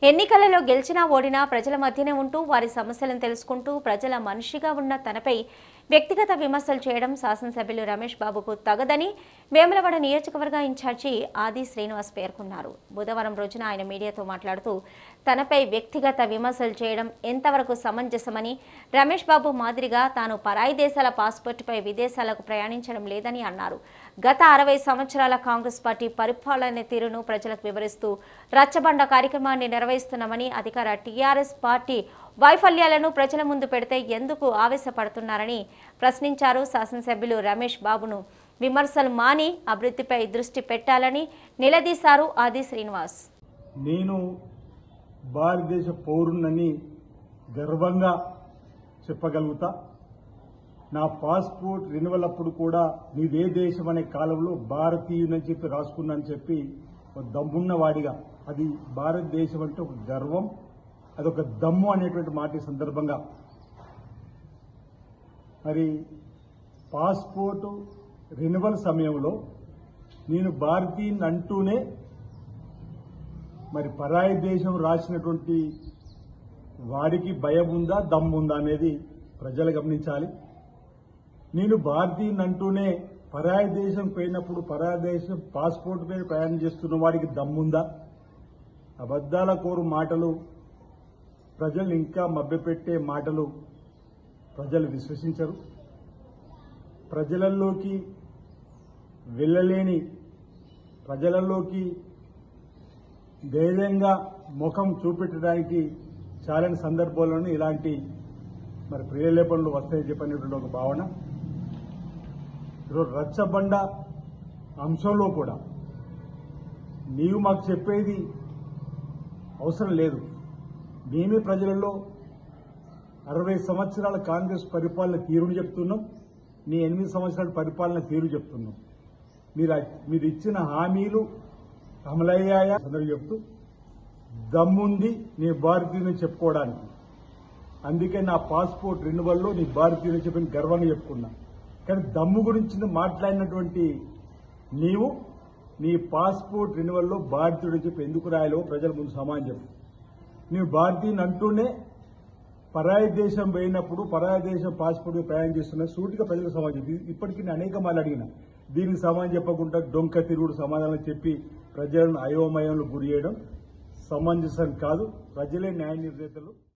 ఎన్నికలలో గెలిచినా ఓడినా ప్రజల మధ్యనే ఉంటూ వారి సమస్యలను తెలుసుకుంటూ ప్రజల మనిషిగా ఉన్న తనపై వ్యక్తిగత విమర్శలు చేయడం శాసనసభ్యులు రమేష్ బాబుకు తగదని వేములవాడ నియోజకవర్గ ఇన్ఛార్జి ఆది శ్రీనివాస్ పేర్కొన్నారు బుధవారం రోజున ఆయన మీడియాతో మాట్లాడుతూ తనపై వ్యక్తిగత విమర్శలు చేయడం ఎంతవరకు సమంజసమని రమేష్ బాబు మాదిరిగా తాను పరాయి దేశాల పాస్పోర్టుపై విదేశాలకు ప్రయాణించడం లేదని అన్నారు గత అరవై సంవత్సరాల కాంగ్రెస్ పార్టీ పరిపాలన తీరును ప్రజలకు వివరిస్తూ రచ్చబండ కార్యక్రమాన్ని నిర్వహిస్తున్నామని అధికార టీఆర్ఎస్ పార్టీ వైఫల్యాలను ప్రజల ముందు పెడితే ఎందుకు ఆవేశపడుతున్నారని ప్రశ్నించారు శాసనసభ్యులు రమేష్ బాబును విమర్శలు మాని అభివృద్ధిపై దృష్టి పెట్టాలని నిలదీశారు ఆది శ్రీనివాస్ నేను భారతదేశ పౌరుణ్ణని గర్వంగా చెప్పగలుగుతా నా పాస్పోర్ట్ రెన్యువల్ అప్పుడు కూడా నీదే దేశం అనే కాలంలో భారతీయునని చెప్పి రాసుకున్నానని చెప్పి ఒక దమ్మున్న వాడిగా అది భారతదేశం అంటే ఒక గర్వం అదొక దమ్ము అనేటువంటి మాట ఈ సందర్భంగా మరి పాస్పోర్టు రెన్యువల్ సమయంలో నేను భారతీయుని అంటూనే మరి పరాయి దేశం రాసినటువంటి వాడికి భయం ఉందా దమ్ము ఉందా అనేది ప్రజలు గమనించాలి నేను భారతీయుని అంటూనే పరాయి దేశం పోయినప్పుడు పరాయి దేశం పాస్పోర్ట్ మీద ప్రయాణం చేస్తున్న వాడికి దమ్ముందా అబద్దాల కోరు మాటలు ప్రజలు ఇంకా మభ్యపెట్టే మాటలు ప్రజలు విశ్వసించరు ప్రజలలోకి వెళ్ళలేని ప్రజలలోకి ధైర్యంగా ముఖం చూపెట్టడానికి చాలని సందర్భాల్లోనూ ఇలాంటి మరి ప్రియలేపనలు వస్తాయని చెప్పనేటువంటి ఒక భావన ఈరోజు రచ్చబండ అంశంలో కూడా నీవు మాకు చెప్పేది అవసరం లేదు మేమే ప్రజలలో అరవై సంవత్సరాల కాంగ్రెస్ పరిపాలన తీరును చెప్తున్నాం నీ ఎనిమిది సంవత్సరాల పరిపాలన తీరు చెప్తున్నాం మీరు మీరు ఇచ్చిన హామీలు అమలయ్యాయా అందరూ చెప్తూ దమ్ముంది నీ భారతీయుని చెప్పుకోవడానికి అందుకే నా పాస్పోర్ట్ రెన్యువల్లో నీ భారతీయుని చెప్పిన గర్వంగా చెప్పుకున్నా కానీ దమ్ము గురించి మాట్లాడినటువంటి నీవు నీ పాస్పోర్ట్ రెన్యువల్లో భారతీయుడు చెప్పి ఎందుకు రాయాలో ప్రజల ముందు సమాజం చెప్పు నీవు భారతీయుని అంటూనే పరాయి దేశం పోయినప్పుడు పరాయి దేశం పాస్పోర్ట్ ప్రయాణం చేస్తున్న సూటిగా ప్రజలకు సమాజం చెప్పు. ఇప్పటికీ నేను అనేక మార్లు అడిగిన దీనికి సమాధానం చెప్పకుండా డొంక తిరుగుడు సమాధానం చెప్పి ప్రజలను అయోమయంలో గురి చేయడం సమంజసం కాదు ప్రజలే న్యాయ నిర్ణేతలు